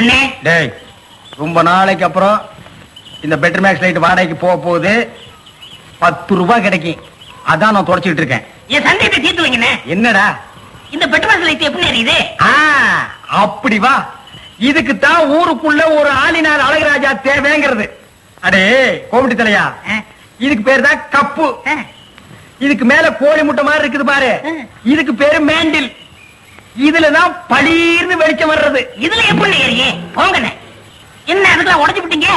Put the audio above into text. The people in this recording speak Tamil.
அண்ணே டேய் ரொம்ப நாளைக்கு அப்புறம் இந்த பெட்டர் மேக்ஸ் லைட் வாடகைக்கு போக போகுது பத்து ரூபாய் கிடைக்கும் அதான் நான் தொடச்சிட்டு இருக்கேன் என் சந்தேகத்தை தீர்த்து வைங்கண்ணே என்னடா இந்த பெட்ரோல் லைட் எப்படி எரியுது ஆ, அப்படி வா இதுக்கு தான் ஊருக்குள்ள ஒரு ஆளினார் அழகராஜா தேவைங்கிறது அடே கோமிட்டி தலையா ஆ. இதுக்கு பேர் தான் கப்பு ஆ, இதுக்கு மேல கோழி முட்டை மாதிரி இருக்குது பாரு ஆ. இதுக்கு பேரு மேண்டில் இதுலதான் பளீர்னு வெளிச்சம் வர்றது இதுல எப்படி எரியும் போங்கண்ணே என்ன அதுக்கெல்லாம் உடைச்சு விட்டீங்க